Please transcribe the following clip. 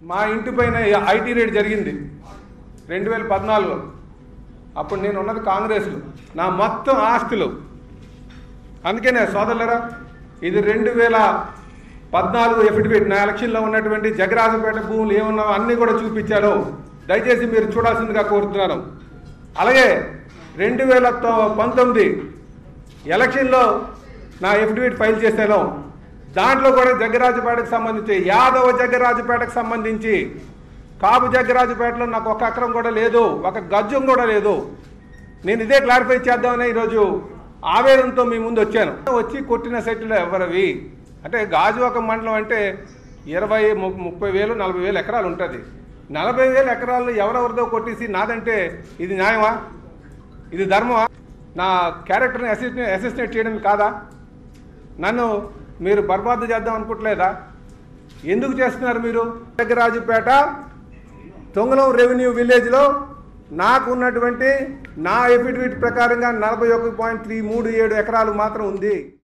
మా ఇంటి పైన ఐటీ రేట్ జరిగింది రెండు వేల పద్నాలుగులో అప్పుడు నేను ఉన్నది కాంగ్రెస్లో నా మొత్తం ఆస్తులు అందుకనే సోదరులరా ఇది రెండు వేల పద్నాలుగు ఎఫిడవిట్ నా ఎలక్షన్లో ఉన్నటువంటి జగరాజపేట భూములు ఏమన్నా అన్నీ కూడా చూపించాను దయచేసి మీరు చూడాల్సిందిగా కోరుతున్నాను అలాగే రెండు వేల తొ- పంతొమ్మిది ఎలక్షన్లో నా ఎఫిడవిట్ ఫైల్ చేశాను దాంట్లో కూడా జగ్గరాజపేటకు సంబంధించి యాదవ జగ్గరాజపేటకు సంబంధించి కాపు జగ్గరాజపేటలో నాకు ఒక ఎకరం కూడా లేదు ఒక గజం కూడా లేదు నేను ఇదే క్లారిఫై చేద్దామని ఈరోజు ఆవేదనతో మీ ముందు వచ్చాను వచ్చి కొట్టిన సెట్లు ఎవరవి అంటే గాజువాక మండలం అంటే ఇరవై ము- ముప్పై వేలు నలభై వేలు ఎకరాలు ఉంటుంది నలభై వేల ఎకరాలు ఎవరెవరిదో కొట్టేసి నాదంటే ఇది న్యాయమా ఇది ధర్మమా నా క్యారెక్టర్ని అసిస్టెంట్ అసిస్టెంట్ చేయడం కాదా నన్ను మీరు బర్బాదు చేద్దాం అనుకోవట్లేదా ఎందుకు చేస్తున్నారు మీరు రాజుపేట తొంగలం రెవెన్యూ విలేజ్లో నాకు ఉన్నటువంటి నా ఎఫిడవిట్ ప్రకారంగా నలభై ఒక పాయింట్ త్రీ మూడు ఏడు ఎకరాలు మాత్రం ఉంది